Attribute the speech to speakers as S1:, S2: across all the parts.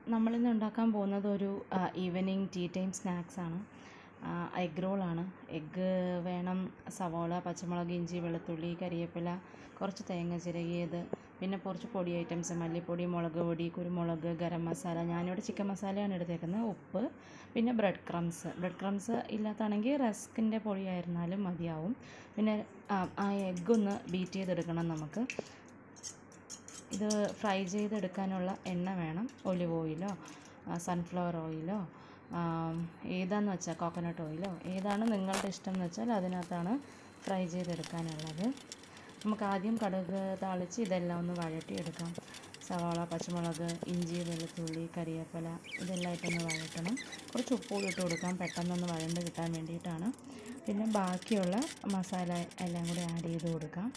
S1: നമ്മളിന്ന് ഉണ്ടാക്കാൻ പോകുന്നത് ഒരു ഈവനിങ് ടീ ടൈം സ്നാക്സാണ് എഗ് റോളാണ് എഗ്ഗ് വേണം സവോള പച്ചമുളക് ഇഞ്ചി വെളുത്തുള്ളി കരിവേപ്പില കുറച്ച് തേങ്ങ ചിരകിയത് പിന്നെ കുറച്ച് പൊടി ഐറ്റംസ് മല്ലിപ്പൊടി മുളക് പൊടി കുരുമുളക് ഗരം മസാല ഞാനിവിടെ ചിക്കൻ മസാലയാണ് എടുത്തേക്കുന്നത് ഉപ്പ് പിന്നെ ബ്രെഡ് ക്രംസ് ബ്രെഡ് ക്രംസ് ഇല്ലാത്താണെങ്കിൽ റസ്കിൻ്റെ പൊടിയായിരുന്നാലും മതിയാവും പിന്നെ ആ എഗ്ഗ് ഒന്ന് ബീറ്റ് ചെയ്തെടുക്കണം നമുക്ക് ഇത് ഫ്രൈ ചെയ്തെടുക്കാനുള്ള എണ്ണ വേണം ഒലിവ് ഓയിലോ സൺഫ്ലവർ ഓയിലോ ഏതാണെന്ന് വെച്ചാൽ കോക്കനട്ട് ഓയിലോ ഏതാണ് നിങ്ങളുടെ ഇഷ്ടം എന്ന് വെച്ചാൽ അതിനകത്താണ് ഫ്രൈ ചെയ്തെടുക്കാനുള്ളത് നമുക്ക് ആദ്യം കടുക് താളിച്ച് ഇതെല്ലാം ഒന്ന് വഴറ്റിയെടുക്കാം സവാള പച്ചമുളക് ഇഞ്ചി വെളുത്തുള്ളി കരിവേപ്പില ഇതെല്ലാം ഇട്ടൊന്ന് വഴറ്റണം കുറച്ച് ഉപ്പുകൂടി ഇട്ട് കൊടുക്കാം പെട്ടെന്നൊന്ന് വഴണ്ട് കിട്ടാൻ വേണ്ടിയിട്ടാണ് പിന്നെ ബാക്കിയുള്ള മസാല എല്ലാം കൂടി ആഡ് ചെയ്ത് കൊടുക്കാം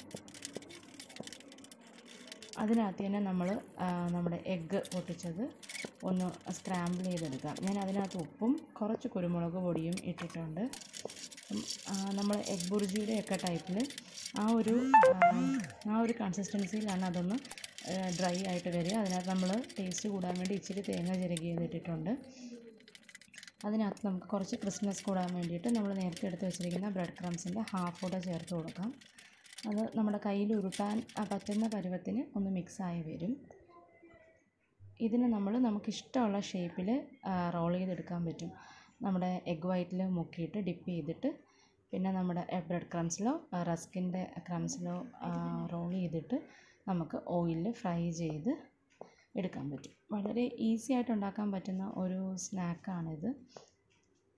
S1: അതിനകത്ത് തന്നെ നമ്മൾ നമ്മുടെ എഗ്ഗ് പൊട്ടിച്ചത് ഒന്ന് സ്ക്രാമ്പിൾ ചെയ്തെടുക്കാം ഞാൻ അതിനകത്ത് ഉപ്പും കുറച്ച് കുരുമുളക് പൊടിയും ഇട്ടിട്ടുണ്ട് നമ്മൾ എഗ് ബുർജിയുടെ ഒക്കെ ടൈപ്പിൽ ആ ഒരു ആ ഒരു കൺസിസ്റ്റൻസിയിലാണ് അതൊന്ന് ഡ്രൈ ആയിട്ട് വരിക അതിനകത്ത് നമ്മൾ ടേസ്റ്റ് കൂടാൻ വേണ്ടി ഇച്ചിരി തേങ്ങ ചിരകി ചെയ്തിട്ടുണ്ട് അതിനകത്ത് നമുക്ക് കുറച്ച് ക്രിസ്മസ് കൂടാൻ വേണ്ടിയിട്ട് നമ്മൾ നേരത്തെ എടുത്ത് വെച്ചിരിക്കുന്ന ബ്രെഡ് ക്രംസിൻ്റെ ഹാഫ് കൂടെ ചേർത്ത് കൊടുക്കാം അത് നമ്മുടെ കയ്യിൽ ഉരുട്ടാൻ പറ്റുന്ന പരുവത്തിന് ഒന്ന് മിക്സായി വരും ഇതിന് നമ്മൾ നമുക്കിഷ്ടമുള്ള ഷേപ്പിൽ റോൾ ചെയ്തെടുക്കാൻ പറ്റും നമ്മുടെ എഗ് വൈറ്റിൽ മുക്കിയിട്ട് ഡിപ്പ് ചെയ്തിട്ട് പിന്നെ നമ്മുടെ ബ്രെഡ് ക്രംസിലോ റസ്കിൻ്റെ ക്രംസിലോ റോൾ ചെയ്തിട്ട് നമുക്ക് ഓയിലിൽ ഫ്രൈ ചെയ്ത് എടുക്കാൻ പറ്റും വളരെ ഈസി ആയിട്ട് ഉണ്ടാക്കാൻ പറ്റുന്ന ഒരു സ്നാക്കാണിത്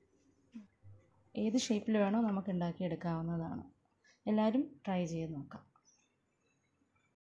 S1: ഏത് ഷേപ്പിൽ വേണോ നമുക്ക് ഉണ്ടാക്കിയെടുക്കാവുന്നതാണ് എല്ലാവരും ട്രൈ ചെയ്ത് നോക്കാം